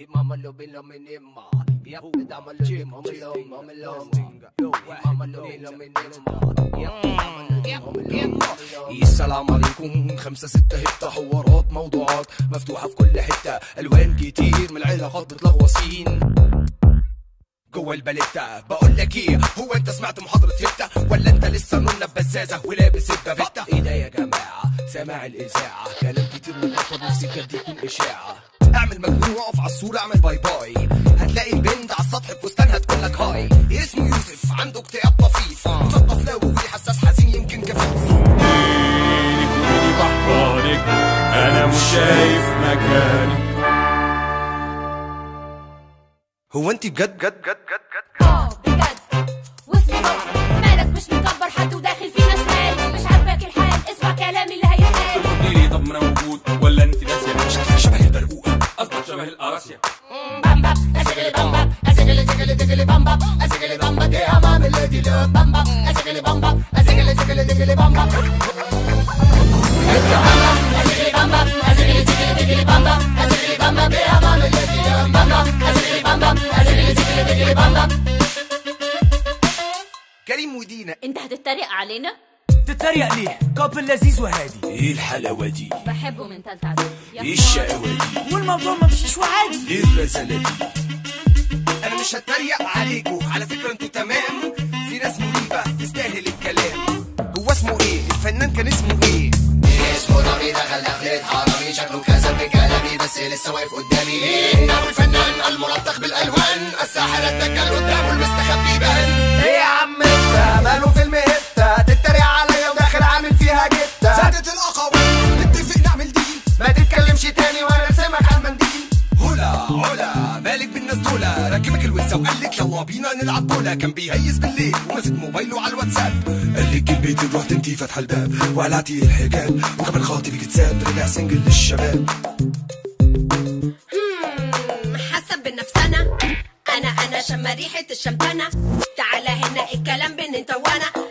Mama lo bin lo minima. Yep, dama lo di mama lo mama lo Mama lo bin lo minima. Yep, dama lo di mama lo mama lo السلام عليكم خمسة ستة هتة حوارات موضوعات مفتوحة في كل حتة ألوان كتير من العلاقات بتلغوصين جوه الباليتا بقول لك ايه هو انت سمعت محاضرة هبتة ولا انت لسه نونة بزازة ولابس البافيتا ايه ده يا جماعة سامع الإذاعة كلام كتير من الأطفال نفسي بجد يكون إشاعة اعمل مجنون واقف على الصورة اعمل باي باي هتلاقي البنت على السطح بفستانها تقول لك هاي اسمه يوسف عنده اكتئاب طفيف مثقف لاوي حساس حزين يمكن كفيف بحضانك انا مش شايف مكاني هو انت بجد بجد بجد بجد اه بجد واسمي بابا مالك مش مكبر حد وداخل فينا شمال مش عاجبك الحال اسمع كلامي اللي هيتقال تقولي لي طب ما انا موجود ولا انت ناسيه شكلها شبه البرقوقة قصدك شبه القراصيه بامبا اسجلي بامبا اسجلي تجلي تجلي بامبا اسجلي بامبا دي امام الليدي لو بامبا اسجلي بامبا اسجلي تجلي تجلي بامبا اسجلي بامبا اسجلي تجلي تجلي بامبا اسجلي بامبا دي امام الليدي لو بامبا اسجلي بامبا اسجلي تجلي تجلي بامبا كريم ودينا انت هتتريق علينا تتريق ليه؟ كابل لذيذ وهادي ايه الحلاوة دي بحبه من تالتة اعدادي يا ايه حمار. الشقاوة دي والموضوع ما مشيش وعادي ايه الرسالة دي انا مش هتريق عليكم على فكرة انتوا تمام في ناس مريبة تستاهل الكلام هو اسمه ايه الفنان كان اسمه ايه اسمه رامي دخل دخلة حرامي شكله كذب بكلامي بس لسه واقف قدامي انه الفنان الملطخ بالالوان الساحر الدجال قدامه المستخبي بان ايه يا عم انت ماله فيلم هبته تتريق عليا وداخل عامل فيها جته زادت الاخوات نتفق نعمل دي ما تتكلمش تاني وانا رسمك على المنديل هلا علا مالك بالناس دولة ركبك الوسة وقال لك يلا بينا نلعب بولا كان بيهيس بالليل وماسك موبايله على الواتساب قال لك البيت رحت انتي فاتحة الباب وقلعتي الحجاب وكمان خاطبك اتساب رجع سنجل للشباب مم، حسب بنفسنا انا انا شم ريحه الشمتانه تعالى هنا الكلام بين انت وانا